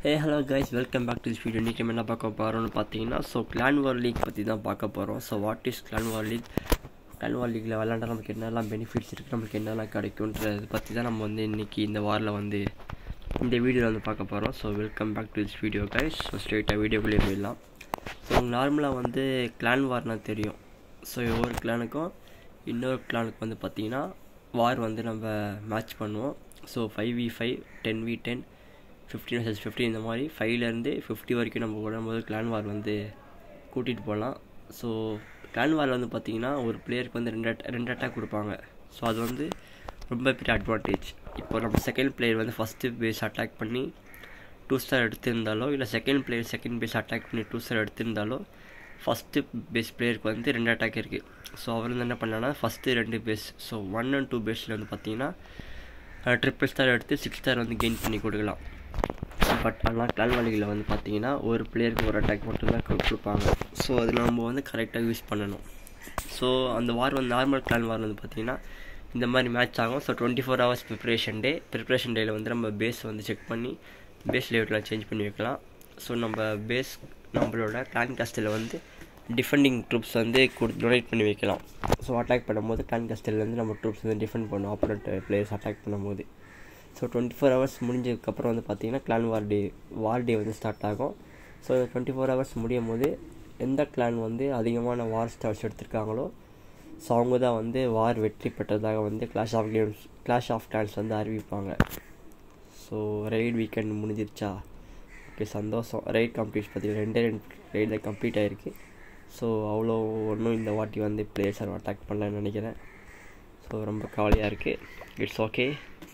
hey hello guys welcome back to this video இன்றைக்கி என்ன பார்க்க போகிறோம்னு பார்த்தீங்கன்னா ஸோ கிளான் வார் லீக் பற்றி தான் பார்க்க போகிறோம் so what is clan war league clan war லீக்கில் விளாண்டா நமக்கு என்னெல்லாம் பெனிஃபிட்ஸ் இருக்குது நமக்கு என்னெல்லாம் கிடைக்குன்றதை பற்றி தான் நம்ம வந்து இன்றைக்கி இந்த வாரில் வந்து இந்த வீடியோவில் வந்து பார்க்க போகிறோம் so welcome back to this video guys so ஸ்ட்ரெயிட்டாக வீடியோக்குள்ளேயே போயிடலாம் ஸோ நார்மலாக வந்து கிளான் வார்னால் தெரியும் ஸோ ஒவ்வொரு கிளானுக்கும் இன்னொரு கிளானுக்கு வந்து பார்த்திங்கன்னா வார் வந்து நம்ம மேட்ச் பண்ணுவோம் so five v five ten v ten fifteen versus fifteen இந்த மாதிரி ஃபைவ்லேருந்து ஃபிஃப்டி வரைக்கும் நம்ம விடும்போது கிளான் வார் வந்து கூட்டிகிட்டு போகலாம் ஸோ கிளான் வாரில் வந்து பார்த்திங்கன்னா ஒரு பிளேயருக்கு வந்து ரெண்டு அட் ரெண்டு அட்டாக் கொடுப்பாங்க ஸோ அது வந்து ரொம்ப பெரிய அட்வான்டேஜ் இப்போ நம்ம செகண்ட் பிளேயர் வந்து ஃபஸ்ட்டு பேஸ் அட்டாக் பண்ணி டூ ஸ்டார் எடுத்திருந்தாலோ இல்லை second player second base attack பண்ணி டூ ஸ்டார் எடுத்திருந்தாலோ ஃபஸ்ட்டு பேஸ் பிளேயருக்கு வந்து ரெண்டு அட்டாக் இருக்குது ஸோ அவர் வந்து என்ன பண்ணலான்னா ஃபஸ்ட்டு ரெண்டு base so one and two பேஸில் வந்து பார்த்தீங்கன்னா ட்ரிப்பிள் ஸ்டார் எடுத்து சிக்ஸ் ஸ்டார் வந்து கெயின் பண்ணி கொடுக்கலாம் பட் ஆனால் கிளான்வாலிகளில் வந்து பார்த்தீங்கன்னா ஒரு பிளேயருக்கு ஒரு அட்டாக் மட்டும்தான் கொடுப்பாங்க ஸோ அது நம்ம வந்து கரெக்டாக யூஸ் பண்ணணும் ஸோ அந்த வார் வந்து நார்மல் கிளான் வார் வந்து பார்த்திங்கன்னா இந்த மாதிரி மேட்ச் ஆகும் so twenty four hours preparation day preparation டேயில் வந்து நம்ம பேஸ் வந்து செக் பண்ணி பேஸ் லேவுட்லாம் சேஞ்ச் பண்ணி வைக்கலாம் ஸோ நம்ம பேஸ் நம்மளோட கிளான் காஸ்டில் வந்து டிஃபெண்டிங் ட்ரூப்ஸ் வந்து கொடு டொனேட் பண்ணி வைக்கலாம் ஸோ அட்டாக் பண்ணும்போது கிளான் காஸ்டிலேருந்து நம்ம ட்ரூப்ஸ் வந்து டிஃபெண்ட் பண்ணும் ஆப்போனண்ட் பிளேயர்ஸ் அட்டாக் பண்ணும்போது ஸோ டுவெண்ட்டி ஃபோர் ஹவர்ஸ் முடிஞ்சதுக்கப்புறம் வந்து பார்த்திங்கன்னா கிளான் வார் டே வார் டே வந்து ஸ்டார்ட் ஆகும் ஸோ டுவெண்ட்டி ஃபோர் ஹவர்ஸ் முடியும் போது எந்த கிளான் வந்து அதிகமான வார் ஸ்டார்ஸ் எடுத்திருக்காங்களோ ஸோ அவங்க தான் வந்து வார் வெற்றி பெற்றதாக வந்து clash of games clash of clans வந்து அறிவிப்பாங்க ஸோ ரைட் வீக்கெண்ட் முடிஞ்சிருச்சா ஓகே சந்தோஷம் ரைட் கம்ப்ளீட் பார்த்தீங்கன்னா ரெண்டே ரெண்டு ரைட் தான் கம்ப்ளீட் ஆகிருக்கு ஸோ அவ்வளோ ஒன்றும் இந்த வாட்டி வந்து பிளேயர்ஸ் அட்டாக் பண்ணலன்னு நினைக்கிறேன் ஸோ ரொம்ப கவலையாக இருக்குது இட்ஸ் ஓகே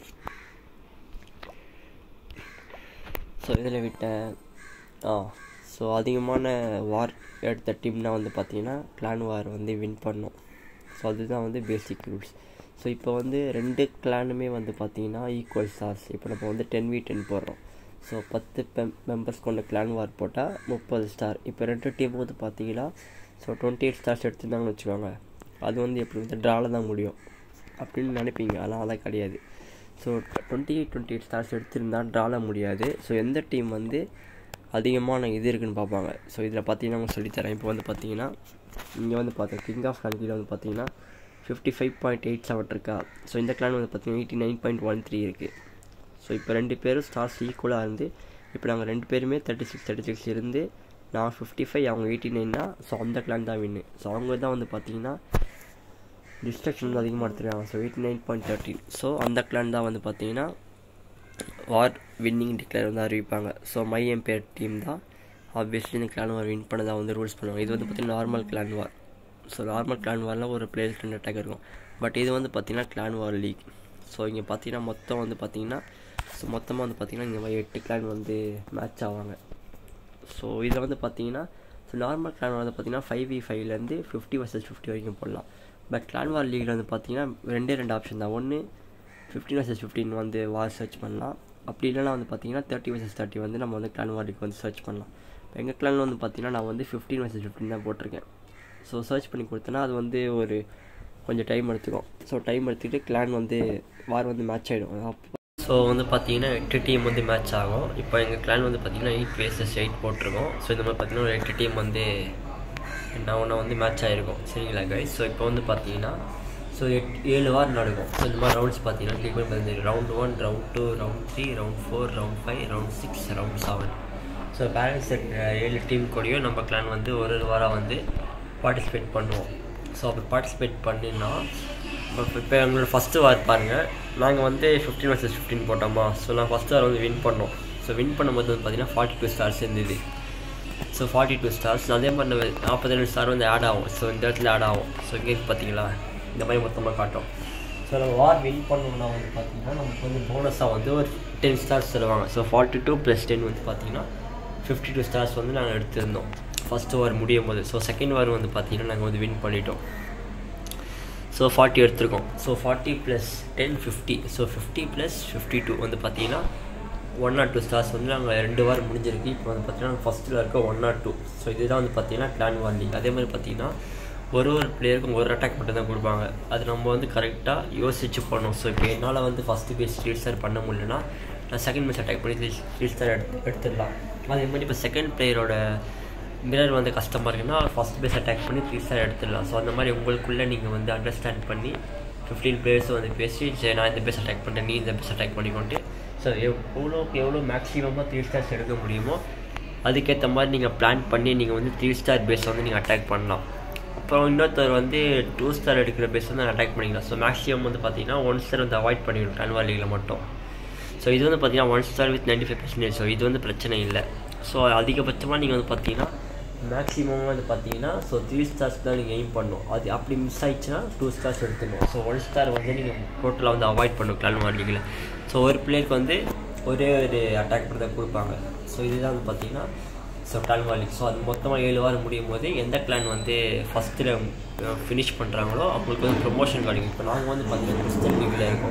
ஸோ இதில் விட்ட ஆ ஸோ அதிகமான வார் எடுத்த டீம்னால் வந்து பார்த்தீங்கன்னா கிளான் வார் வந்து வின் பண்ணோம் ஸோ அதுதான் வந்து பேசிக் ரூல்ஸ் ஸோ இப்போ வந்து ரெண்டு கிளானுமே வந்து பார்த்தீங்கன்னா ஈக்குவல் ஸ்டார்ஸ் இப்போ நம்ம வந்து டென் வி டென் போடுறோம் ஸோ பத்து பெம் மெம்பர்ஸ் கொண்ட கிளான் வார் போட்டால் முப்பது ஸ்டார் இப்போ ரெண்டு டீம் வந்து பார்த்தீங்கன்னா ஸோ டுவெண்ட்டி எயிட் ஸ்டார்ஸ் எடுத்துருந்தாங்கன்னு வச்சுக்கோங்க அது வந்து எப்படி வந்து ட்ராவில் தான் முடியும் அப்படின்னு நினைப்பீங்க ஆனால் அதான் கிடையாது so twenty eight twenty eight stars எடுத்திருந்தால் ட்ராவில் முடியாது ஸோ எந்த டீம் வந்து அதிகமான இது இருக்குன்னு பார்ப்பாங்க ஸோ இதில் பார்த்தீங்கன்னா அவங்க சொல்லித்தரேன் இப்போ வந்து பார்த்தீங்கன்னா இங்கே வந்து பார்த்தேன் கிங் ஆஃப் கண்ட்ரியில் வந்து பார்த்தீங்கன்னா fifty five point eight seven இருக்கா ஸோ இந்த கிளான் வந்து பார்த்தீங்கன்னா eighty nine point one three இருக்குது ஸோ இப்போ ரெண்டு பேரும் ஸ்டார்ஸ் ஈக்குவலாக இருந்து இப்போ நாங்கள் ரெண்டு பேருமே தேர்ட்டி சிக்ஸ் தேர்ட்டி சிக்ஸ் இருந்து நான் ஃபிஃப்டி ஃபைவ் அவங்க எயிட்டி நைன்னா ஸோ அந்த கிளான் தான் வின்னு ஸோ அவங்க தான் வந்து பார்த்தீங்கன்னா டிஸ்ட்ரக்ஷன் வந்து அதிகமாக எடுத்துருக்காங்க so eighty nine point thirteen so அந்த கிளான் தான் வந்து பார்த்தீங்கன்னா வார் வின்னிங் டிக்ளேர் வந்து அறிவிப்பாங்க ஸோ மை எம்பேர் டீம் தான் ஆப்வியஸ்லி இந்த கிளான் வார் வின் பண்ணதாக வந்து ரூல்ஸ் பண்ணுவாங்க இது வந்து பார்த்திங்கன்னா normal clan war so normal clan வாரில் ஒரு பிளேயர்ஸ் ரெண்டு அட்டாக் இருக்கும் பட் இது வந்து பார்த்திங்கன்னா கிளான் வார் லீக் ஸோ இங்கே பார்த்தீங்கன்னா மொத்தம் வந்து பார்த்திங்கன்னா ஸோ மொத்தமாக வந்து பார்த்திங்கன்னா இந்த மாதிரி எட்டு கிளான் வந்து மேட்ச் ஆவாங்க ஸோ இதில் வந்து பார்த்திங்கன்னா ஸோ நார்மல் கிளான் வந்து பார்த்திங்கன்னா ஃபைவ் வி ஃபைவ்லேருந்து ஃபிஃப்டி வர்சஸ் ஃபிஃப்டி வரைக்கும் போடலாம் பட் கிளான் வார் லீகில் வந்து பார்த்திங்கன்னா ரெண்டே ரெண்டு ஆப்ஷன் தான் ஒன்று ஃபிஃப்டின் வர்சஸ் ஃபிஃப்டின் வந்து வார் சர்ச் பண்ணலாம் அப்படி இல்லைனா வந்து பார்த்திங்கன்னா தேர்ட்டி வர்சஸ் தேர்ட்டி வந்து நம்ம வந்து கிளான் வார்டுக்கு வந்து சர்ச் பண்ணலாம் இப்போ எங்கள் கிளானில் வந்து பார்த்திங்கன்னா நான் வந்து ஃபிஃப்டின் வர்சஸ் ஃபிஃப்டின் தான் போட்டிருக்கேன் ஸோ சர்ச் பண்ணி கொடுத்தேன்னா அது வந்து ஒரு கொஞ்சம் டைம் எடுத்துக்கும் ஸோ டைம் எடுத்துக்கிட்டு கிளான் வந்து வார் வந்து மேட்ச் ஆகிடும் அப்போ ஸோ வந்து பார்த்தீங்கன்னா எட்டு டீம் வந்து மேட்ச் ஆகும் இப்போ எங்கள் கிளான் வந்து பார்த்திங்கன்னா எயிட் வேசஸ் எயிட் போட்டிருக்கோம் ஸோ இந்த மாதிரி பார்த்திங்கன்னா ஒரு எட்டு டீம் வந்து என்ன ஒன்றா வந்து மேட்ச் ஆகிருக்கும் சரிங்களா கைஸ் ஸோ இப்போ வந்து பார்த்தீங்கன்னா ஸோ எட் ஏழு வார் நடக்கும் ஸோ இந்த மாதிரி ரவுண்ட்ஸ் பார்த்தீங்கன்னா கிளிக் பண்ணி பார்த்துருக்கு round one round two round three round four round five round six round seven so balance ஏழு டீம் கூடயும் நம்ம கிளான் வந்து ஒரு ஒரு வாரம் வந்து பார்ட்டிசிபேட் பண்ணுவோம் ஸோ அப்படி பார்ட்டிசிபேட் பண்ணினா இப்போ எங்களோட ஃபஸ்ட்டு வார் பாருங்கள் நாங்கள் வந்து ஃபிஃப்டின் வர்சஸ் ஃபிஃப்டின் போட்டோமா ஸோ நான் ஃபஸ்ட் வார் வந்து வின் பண்ணோம் ஸோ வின் பண்ணும்போது வந்து பார்த்தீங்கன்னா ஃபார்ட்டி டூ ஸ்டார்ஸ் இருந்தது ஸோ ஃபார்ட்டி டூ ஸ்டார்ஸ் அதே மாதிரி நாற்பத்தேழு ஸ்டார் வந்து ஆட் ஆகும் ஸோ இந்த இடத்துல ஆட் ஆகும் ஸோ இங்கே பார்த்தீங்களா இந்த மாதிரி மொத்தமாக காட்டும் ஸோ நம்ம வார் வின் பண்ணோம்னா வந்து பார்த்தீங்கன்னா நமக்கு வந்து போனஸாக வந்து ஒரு டென் ஸ்டார்ஸ் தருவாங்க so forty two plus ten வந்து பார்த்தீங்கன்னா ஃபிஃப்டி டூ ஸ்டார்ஸ் வந்து நாங்கள் எடுத்திருந்தோம் ஃபஸ்ட்டு வார் முடியும் போது ஸோ செகண்ட் வார் வந்து பார்த்தீங்கன்னா நாங்கள் வந்து வின் பண்ணிட்டோம் ஸோ ஃபார்ட்டி எடுத்திருக்கோம் so forty plus ten fifty so fifty plus fifty two வந்து பார்த்தீங்கன்னா ஒன் நாட் டூ ஸ்டார்ஸ் வந்து நாங்கள் ரெண்டு வாரம் முடிஞ்சிருக்கு இப்போ வந்து பார்த்தீங்கன்னா ஃபஸ்ட்டில் இருக்க ஒன் நாட் டூ ஸோ இதுதான் வந்து பார்த்தீங்கன்னா கிளான் வார் லீக் அதே மாதிரி பார்த்தீங்கன்னா ஒரு ஒரு பிளேயருக்கும் ஒரு அட்டாக் மட்டும் தான் கொடுப்பாங்க அது நம்ம வந்து கரெக்டாக யோசிச்சு பண்ணணும் ஸோ இப்போ என்னால் வந்து ஃபஸ்ட்டு பேஸ் த்ரீ ஸ்டார் பண்ண முடியலன்னா செகண்ட் மேட்ச் அட்டாக் பண்ணி த்ரீ த்ரீ ஸ்டார் எடுத்து எடுத்துடலாம் அதே மாதிரி இப்போ செகண்ட் பிளேயரோட மிரர் வந்து கஷ்டமாக இருக்குன்னா ஃபஸ்ட் பேஸ் அட்டாக் பண்ணி த்ரீ ஸ்டார் எடுத்துடலாம் ஸோ அந்த மாதிரி உங்களுக்குள்ளே நீங்கள் வந்து அண்டர்ஸ்டாண்ட் பண்ணி ஃபிஃப்டீன் பிளேயர்ஸும் வந்து பேசி சரி நான் இந்த பேஸ் அட்டாக் பண்ணுறேன் நீ இந்த பேஸ் அட்டாக் பண்ணிக்கொண்டு ஸோ எவ்வளோக்கு எவ்வளோ மேக்ஸிமமாக த்ரீ ஸ்டார்ஸ் எடுக்க முடியுமோ அதுக்கேற்ற மாதிரி நீங்கள் பிளான் பண்ணி நீங்கள் வந்து த்ரீ ஸ்டார் பேஸ் வந்து நீங்கள் அட்டாக் பண்ணலாம் அப்புறம் இன்னொருத்தர் வந்து டூ ஸ்டார் எடுக்கிற பேஸ் வந்து அட்டாக் பண்ணிக்கலாம் ஸோ மேக்ஸிமம் வந்து பார்த்தீங்கன்னா ஒன் ஸ்டார் வந்து அவாய்ட் பண்ணிவிடும் டான்வா லீகில் மட்டும் ஸோ இது வந்து பார்த்தீங்கன்னா one star with ninety five percentage so இது வந்து பிரச்சனை இல்லை ஸோ அதிகபட்சமாக நீங்கள் வந்து பார்த்தீங்கன்னா மேக்ஸிமம் வந்து பார்த்தீங்கன்னா ஸோ த்ரீ ஸ்டார்ஸ் தான் நீங்கள் எய்ம் பண்ணணும் அது அப்படி மிஸ் ஆயிடுச்சுன்னா டூ ஸ்டார்ஸ் எடுத்துக்கணும் ஸோ ஒன் ஸ்டார் வந்து நீங்கள் டோட்டலாக வந்து அவாய்ட் பண்ணணும் கிளான் லீகில் ஸோ ஒரு பிளேயருக்கு வந்து ஒரே ஒரு அட்டாக் பண்ணி தான் கொடுப்பாங்க ஸோ இதுதான் வந்து பார்த்தீங்கன்னா ஸோ கிளான் லீக் ஸோ அது மொத்தமாக ஏழு வாரம் முடியும் போது எந்த கிளான் வந்து ஃபஸ்ட்டில் ஃபினிஷ் பண்ணுறாங்களோ அவங்களுக்கு வந்து ப்ரொமோஷன் கிடைக்கும் இப்போ நாங்கள் வந்து பார்த்தீங்கன்னா கிறிஸ்டல் லீகில் இருக்கோம்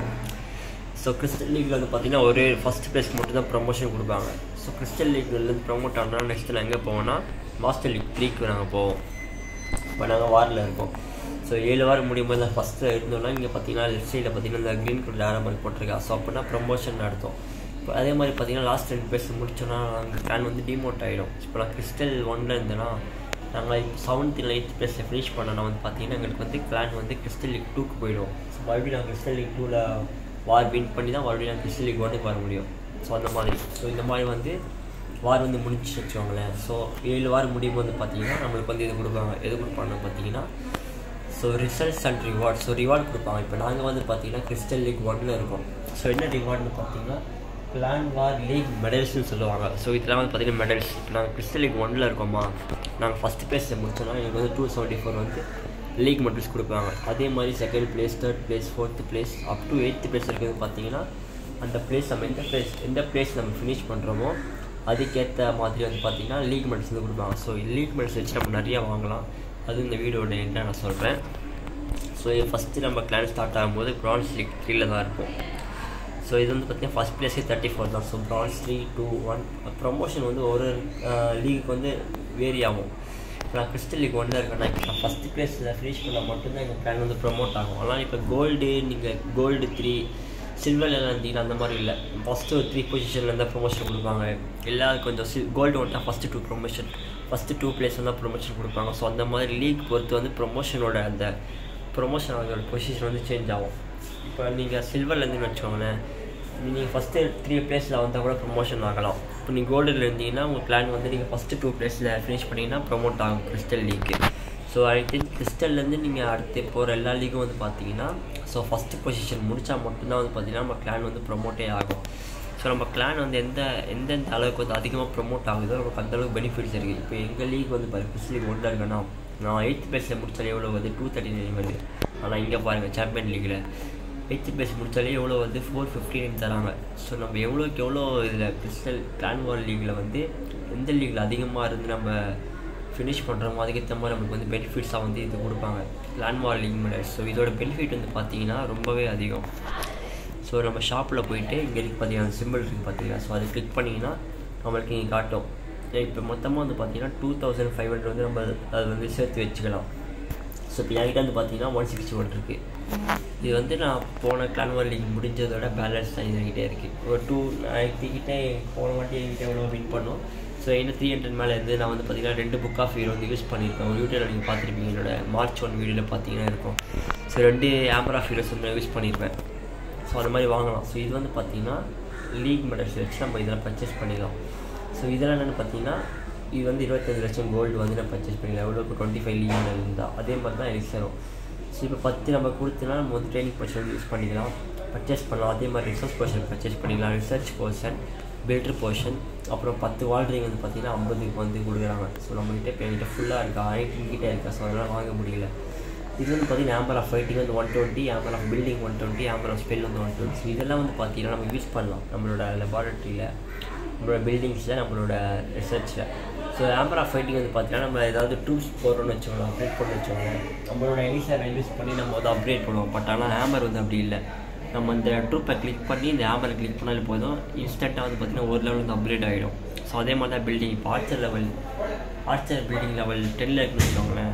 ஸோ கிறிஸ்டல் லீக்கில் வந்து பார்த்தீங்கன்னா ஒரு ஃபஸ்ட் ப்ளேஸ்க்கு மட்டும் தான் ப்ரொமோஷன் கொடுப்பாங்க ஸோ கிறிஸ்டல் லீக்லேருந்து ப்ரொமோட் ஆனால் நெக்ஸ்ட் நான் எங்கே போவோம்னா மாஸ்டர் லீக் த்ரீக்கு நாங்கள் போவோம் இப்போ நாங்கள் வாரில் இருக்கோம் ஸோ ஏழு வாரம் முடியும் போது தான் ஃபஸ்ட்டு இருந்தோம்னா இங்கே பார்த்தீங்கன்னா லெஃப்ட் சைடில் பார்த்தீங்கன்னா இந்த க்ரீன் கலர் ஆரோ மாதிரி போட்டிருக்கா ஸோ அப்படின்னா ப்ரொமோஷன் நடத்தும் இப்போ அதே மாதிரி பார்த்தீங்கன்னா லாஸ்ட் ரெண்டு பேர்ஸ் முடிச்சோன்னா அந்த பிளான் வந்து டிமோட் ஆகிடும் இப்போ நான் கிறிஸ்டல் ஒன்னில் இருந்தேன்னா நாங்கள் இப்போ செவன்த் எயித் ப்ளேஸில் ஃபினிஷ் பண்ணோன்னா வந்து பார்த்தீங்கன்னா எங்களுக்கு வந்து பிளான் வந்து கிறிஸ்டல் லீக் டூக்கு போயிடும் ஸோ மறுபடியும் நான் கிறிஸ்டல் லீக் டூவில் வார் வின் பண்ணி தான் மறுபடியும் நான் கிறிஸ்டல் லீக் ஒன்றுக்கு வர முடியும் ஸோ அந்த மாதிரி ஸோ இந்த மாதிரி வந்து வார் வந்து முடிச்சு வச்சுக்கோங்களேன் ஸோ ஏழு வாரம் முடியும் போது பார்த்தீங்கன்னா நம்மளுக்கு வந்து இது கொடுப்பாங்க எது கொடுப்பாங்கன்னு பார்த்தீங்கன்னா so results and reward so reward கொடுப்பாங்க இப்போ நாங்கள் வந்து பார்த்தீங்கன்னா கிறிஸ்டல் லீக் ஒன்னில் இருக்கோம் ஸோ என்ன ரிவார்ட்னு பார்த்தீங்கன்னா பிளான் வார் லீக் மெடல்ஸ்னு சொல்லுவாங்க ஸோ இதெல்லாம் வந்து பார்த்தீங்கன்னா மெடல்ஸ் இப்போ நாங்கள் கிறிஸ்டல் லீக் ஒன்னில் இருக்கோமா நாங்கள் ஃபஸ்ட் பிளேஸில் முடிச்சோன்னா எனக்கு வந்து டூ செவன்ட்டி ஃபோர் வந்து லீக் மெடல்ஸ் கொடுப்பாங்க அதே மாதிரி second place third place fourth place up to eighth place இருக்கிறது பார்த்தீங்கன்னா அந்த பிளேஸ் நம்ம எந்த பிளேஸ் எந்த பிளேஸ் நம்ம ஃபினிஷ் பண்ணுறோமோ அதுக்கேற்ற மாதிரி வந்து பார்த்தீங்கன்னா லீக் மெடல்ஸ் வந்து கொடுப்பாங்க ஸோ லீக் மெடல்ஸ் வச்சு நம்ம நிறையா வாங்கலாம் அது இந்த வீடியோட என்ன நான் சொல்கிறேன் ஸோ ஃபஸ்ட்டு நம்ம கிளான் ஸ்டார்ட் ஆகும்போது ப்ரான்ஸ் லீக் த்ரீல தான் இருப்போம் ஸோ இது வந்து பார்த்தீங்கன்னா ஃபஸ்ட் பிளேஸே தேர்ட்டி ஃபோர் தான் so bronze three two one promotion வந்து ஒரு லீக்கு வந்து வேரி ஆகும் இப்போ நான் கிறிஸ்டல் லீக் ஒன்றில் இருக்கேன்னா இப்போ நான் ஃபஸ்ட்டு பிளேஸில் ஃபினிஷ் பண்ணால் மட்டும்தான் எங்கள் பிளான் வந்து ப்ரொமோட் ஆகும் ஆனால் இப்போ கோல்டு நீங்கள் கோல்டு த்ரீ சில்வரில் இருந்தீங்கன்னா அந்த மாதிரி இல்லை ஃபஸ்ட்டு ஒரு த்ரீ பொசிஷனில் இருந்தால் ப்ரொமோஷன் கொடுப்பாங்க எல்லா கொஞ்சம் சி கோல்டு வந்துட்டால் first two promotion first two place வந்தால் ப்ரொமோஷன் கொடுப்பாங்க ஸோ அந்த மாதிரி லீக் பொறுத்து வந்து ப்ரொமோஷனோட அந்த ப்ரொமோஷன் அதோட பொசிஷன் வந்து சேஞ்ச் ஆகும் இப்போ நீங்கள் சில்வர்லேருந்து வச்சுக்கோங்களேன் நீங்கள் ஃபஸ்ட்டு த்ரீ பிளேஸில் வந்தால் கூட ப்ரொமோஷன் ஆகலாம் இப்போ நீங்கள் கோல்டில் இருந்தீங்கன்னா உங்கள் பிளான் வந்து நீங்கள் ஃபஸ்ட்டு டூ பிளேஸில் ஃபினிஷ் பண்ணிங்கன்னா ப்ரொமோட் ஆகும் கிறிஸ்டல் லீக்கு ஸோ ஐ திங்க் கிறிஸ்டல்லேருந்து நீங்கள் அடுத்து போகிற எல்லா லீக்கும் வந்து பார்த்தீங்கன்னா ஸோ ஃபஸ்ட்டு பொசிஷன் முடித்தா மட்டும்தான் வந்து பார்த்தீங்கன்னா நம்ம கிளான் வந்து ப்ரொமோட்டே ஆகும் ஸோ நம்ம கிளான் வந்து எந்த எந்தெந்த அளவுக்கு வந்து அதிகமாக ப்ரொமோட் ஆகுதோ நமக்கு அந்தளவுக்கு பெனிஃபிட்ஸ் இருக்குது இப்போ எங்கள் லீக் வந்து பாருங்கள் கிறிஸ் லீக் ஒன்றில் இருக்கேன்னா நான் எயித்து பிளேஸில் முடித்தாலே எவ்வளோ வந்து டூ தேர்ட்டி நைன் வருது ஆனால் இங்கே பாருங்கள் சாம்பியன் லீக்கில் எயித்து பிளேஸ் முடித்தாலே எவ்வளோ வந்து ஃபோர் ஃபிஃப்டி நைன் தராங்க ஸோ நம்ம எவ்வளோக்கு எவ்வளோ இதில் கிறிஸ்டல் கிளான் வால் லீக்கில் வந்து எந்த லீக்கில் அதிகமாக இருந்து நம்ம ஃபினிஷ் பண்ணுறோமோ அதுக்கேற்ற மாதிரி நம்மளுக்கு வந்து பெனிஃபிட்ஸாக வந்து இது கொடுப்பாங்க clan war league medals so இதோட பெனிஃபிட் வந்து பார்த்தீங்கன்னா ரொம்பவே அதிகம் ஸோ நம்ம ஷாப்பில் போயிட்டு இங்கே இருக்கு பார்த்தீங்கன்னா சிம்பிள் இருக்குது பார்த்தீங்கன்னா ஸோ அதை கிளிக் பண்ணிங்கன்னா நம்மளுக்கு இங்கே காட்டும் இப்போ மொத்தமாக வந்து பார்த்தீங்கன்னா டூ தௌசண்ட் ஃபைவ் ஹண்ட்ரட் வந்து நம்ம அது வந்து சேர்த்து வச்சுக்கலாம் ஸோ இப்போ என்கிட்ட வந்து பார்த்தீங்கன்னா ஒன் சிக்ஸ்டி ஒன் இருக்குது இது வந்து நான் போன கிளான்வர் லீக் முடிஞ்சதோட பேலன்ஸ் தான் இதுகிட்டே இருக்குது ஒரு டூ கிட்ட போன வாட்டி என்கிட்ட எவ்வளோ வின் பண்ணோம் ஸோ என்ன த்ரீ ஹண்ட்ரட் மேலே இருந்து நான் வந்து பார்த்தீங்கன்னா ரெண்டு புக் ஆஃப் ஹீரோ வந்து யூஸ் பண்ணியிருக்கேன் ஒரு யூடியூபில் நீங்கள் பார்த்துருப்பீங்க என்னோட மார்ச் ஒன் வீடியோவில் பார்த்தீங்கன்னா இருக்கும் ஸோ ரெண்டு ஆம்பர் ஆஃப் ஹீரோஸ் வந்து யூஸ் பண்ணியிருப்பேன் ஸோ அந்த மாதிரி வாங்கலாம் ஸோ இது வந்து பார்த்தீங்கன்னா லீக் மெடல்ஸ் வச்சு நம்ம இதெல்லாம் பர்ச்சேஸ் பண்ணிடலாம் ஸோ இதெல்லாம் என்னென்னு பார்த்தீங்கன்னா இது வந்து இருபத்தஞ்சு லட்சம் கோல்டு வந்து நான் பர்ச்சேஸ் பண்ணிக்கலாம் எவ்வளோ இப்போ டுவெண்ட்டி ஃபைவ் லீக் மெடல் இருந்தால் அதே மாதிரி தான் எலிக்ஸரும் ஸோ இப்போ பத்து நம்ம கொடுத்தனா நம்ம வந்து ட்ரைனிங் பர்சன் யூஸ் பண்ணிக்கலாம் பர்ச்சேஸ் பண்ணலாம் அதே மாதிரி ரிசர்ச் போர்ஷன் பர்ச்சேஸ் பண்ணிக்கலாம் ரிசர்ச் போர்ஷன் பில்டர் போர்ஷன் அப்புறம் பத்து வால்ட்ரிங் வந்து பார்த்திங்கன்னா ஐம்பதுக்கு வந்து கொடுக்குறாங்க ஸோ நம்மகிட்ட இப்போ என்கிட்ட ஃபுல்லாக இருக்கா ஐட்டின் கிட்டே இருக்கா ஸோ அதெல்லாம் வாங்க முடியல இது வந்து பார்த்தீங்கன்னா ஆம்பர் ஆஃப் ஃபைட்டிங் வந்து one twenty hammer of building one twenty hammer of spell வந்து ஒன் டுவெண்ட்டி ஸோ இதெல்லாம் வந்து பார்த்தீங்கன்னா நம்ம யூஸ் பண்ணலாம் நம்மளோட லெபார்ட்டரியில் நம்மளோட பில்டிங்ஸில் நம்மளோட ரிசர்ச்சில் ஸோ ஆம்பர் ஆஃப் ஃபைட்டிங் வந்து பார்த்தீங்கன்னா நம்ம ஏதாவது டூல்ஸ் போடுறோம்னு வச்சுக்கோங்களேன் அப்டேட் பண்ணி வச்சுக்கோங்களேன் நம்மளோட எலிசாரை யூஸ் பண்ணி நம்ம வந்து அப்கிரேட் பண்ணுவோம் பட் ஆனால் ஹேமர் வந்து அப்படி இல்லை நம்ம இந்த ட்ரூப்பை கிளிக் பண்ணி இந்த ஹேமரை கிளிக் பண்ணாலே போதும் இன்ஸ்டண்ட்டாக வந்து பார்த்திங்கன்னா ஒரு லெவல் வந்து அப்கிரேட் ஆகிடும் ஸோ அதே மாதிரி தான் பில்டிங் இப்போ archer level archer building level டென்னில் இருக்குன்னு வச்சுக்கோங்களேன்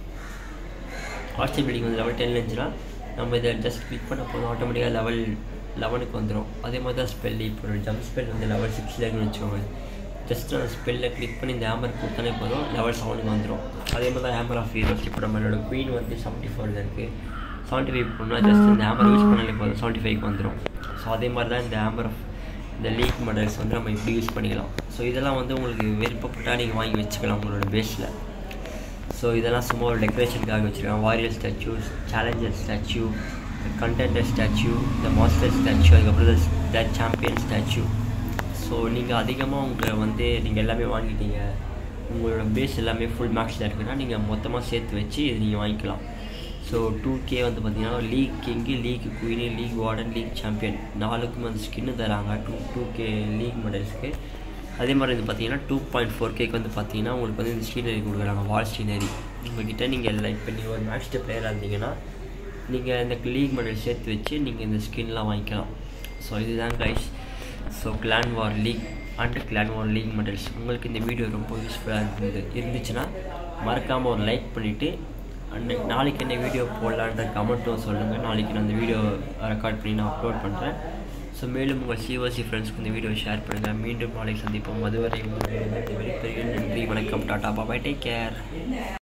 ஆர்ச்சர் பில்டிங் வந்து லெவல் டென்னில் இருந்துச்சுன்னா நம்ம இதை ஜஸ்ட் கிளிக் பண்ண போதும் ஆட்டோமேட்டிக்காக லெவல் லெவனுக்கு வந்துடும் அதே மாதிரி தான் ஸ்பெல் இப்போ ஒரு ஜம்ப் ஸ்பெல் வந்து லெவல் சிக்ஸில் இருக்குன்னு வச்சுக்கோங்க ஜஸ்ட் அந்த ஸ்பெல்லை கிளிக் பண்ணி இந்த ஹேமர் கொடுத்தாலே போதும் லெவல் செவனுக்கு வந்துடும் அதே மாதிரி தான் ஹேமர் ஆஃப் ஹீரோஸ் இப்போ நம்மளோட குயின் வந்து செவன்ட்டி ஃபோரில் இருக்குது செவன்ட்டி ஃபைவ் பண்ணால் ஜஸ்ட் இந்த ஹேமர் யூஸ் பண்ணாலே போதும் செவன்ட்டி ஃபைவ்க்கு வந்துடும் ஸோ அதே மாதிரி தான் இந்த ஹேமர் ஆஃப் இந்த லீக் மாடல்ஸ் வந்து நம்ம இப்படி யூஸ் பண்ணிக்கலாம் ஸோ இதெல்லாம் வந்து உங்களுக்கு விருப்பப்பட்டால் நீங்கள் வாங்கி வச்சுக்கலாம் உங்களோட பேஸில் ஸோ இதெல்லாம் சும்மா ஒரு டெக்கரேஷனுக்காக வச்சுருக்காங்க warrior statues challenger statue contender statue இந்த மாஸ்டர் ஸ்டாச்சு அதுக்கப்புறம் த சாம்பியன் ஸ்டாச்சு ஸோ நீங்கள் அதிகமாக உங்களை வந்து நீங்கள் எல்லாமே வாங்கிட்டீங்க உங்களோட பேஸ் எல்லாமே ஃபுல் மேக்ஸில் இருக்குன்னா நீங்கள் மொத்தமாக சேர்த்து வச்சு இது நீங்கள் வாங்கிக்கலாம் ஸோ டூ கே வந்து பார்த்தீங்கன்னா league king league queen league warden league champion நாலுக்கும் வந்து ஸ்கின்னு தராங்க டூ டூ கே லீக் மாடல்ஸ்க்கு அதே மாதிரி வந்து பார்த்தீங்கன்னா டூ பாயிண்ட் ஃபோர் கேக்கு வந்து பார்த்தீங்கன்னா உங்களுக்கு வந்து இந்த ஸ்டீனரி கொடுக்குறாங்க வால் ஸ்டீனரி உங்கள்கிட்ட நீங்கள் இல்லை இப்போ நீங்கள் ஒரு மேட்ச் பிளேயராக இருந்தீங்கன்னா நீங்கள் இந்த லீக் மாடல் சேர்த்து வச்சு நீங்கள் இந்த ஸ்கின்லாம் வாங்கிக்கலாம் ஸோ இதுதான் guys so clan war league and clan war league medals உங்களுக்கு இந்த வீடியோ ரொம்ப யூஸ்ஃபுல்லாக இருந்தது இருந்துச்சுன்னா மறக்காமல் ஒரு லைக் பண்ணிவிட்டு அண்ட் நாளைக்கு என்ன வீடியோ போடலான்ற கமெண்ட்டும் சொல்லுங்கள் நாளைக்கு நான் அந்த வீடியோ ரெக்கார்ட் பண்ணி நான் அப்லோட் பண்ணுறேன் ஸோ மேலும் உங்கள் சிஓசி ஃப்ரெண்ட்ஸ்க்கு இந்த வீடியோ ஷேர் பண்ணுங்கள் மீண்டும் நாளைக்கு சந்திப்போம் அதுவரை உங்களுக்கு நன்றி வணக்கம் டாட்டா பாபாய் டேக் கேர்